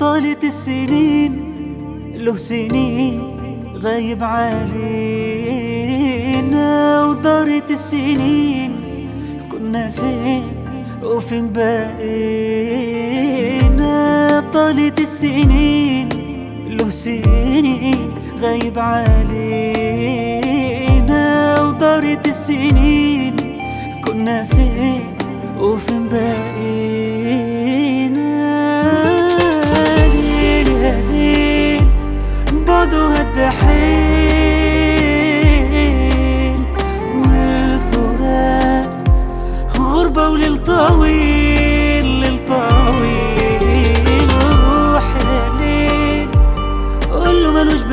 طالت السنين له سنين غايب علينا ودارت السنين كنا فين وفين بقينا طالت السنين له سنين غايب علينا ودارت السنين كنا فين وفين بقينا ليل يا ليل بعده هالدحين والفراق غربة وليل طويل ليل طويل روح يا ليل قول له ملوش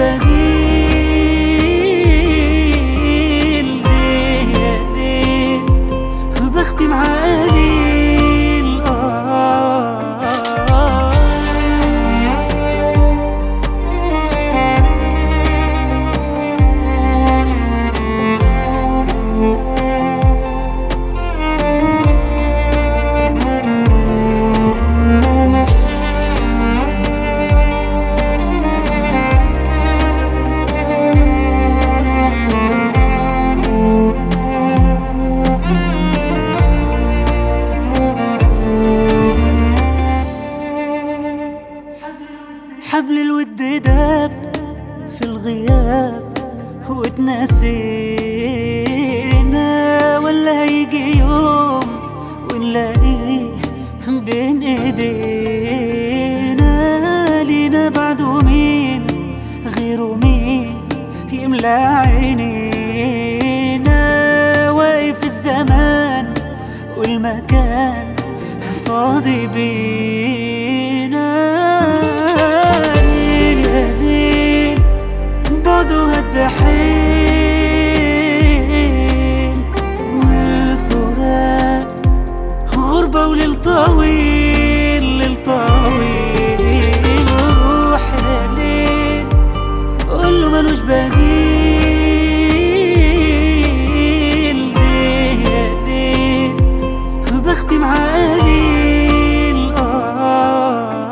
بديل ليه يا ليل بختي مع قليل آه حبل الود داب في الغياب واتنسينا ولا هيجي يوم ونلاقيه بين ايدينا لينا بعده مين غيره مين يملى عينينا واقف الزمان والمكان فاضي بينا ليل يا ليل بعده هالدحين والفراق غربة وليل طويل ليل طويل روح يا ليل قول له ملوش بديل ليه يا ليل بختي مع قليل آه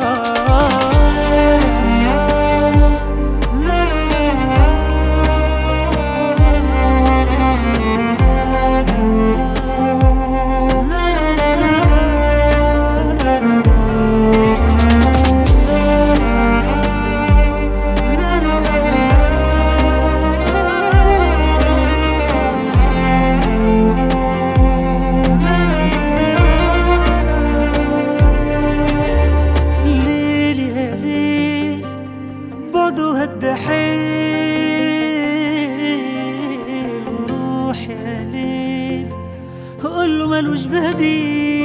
ليل يا ليل بعده هالدحيل وروح يا ليل قول له ملوش بديل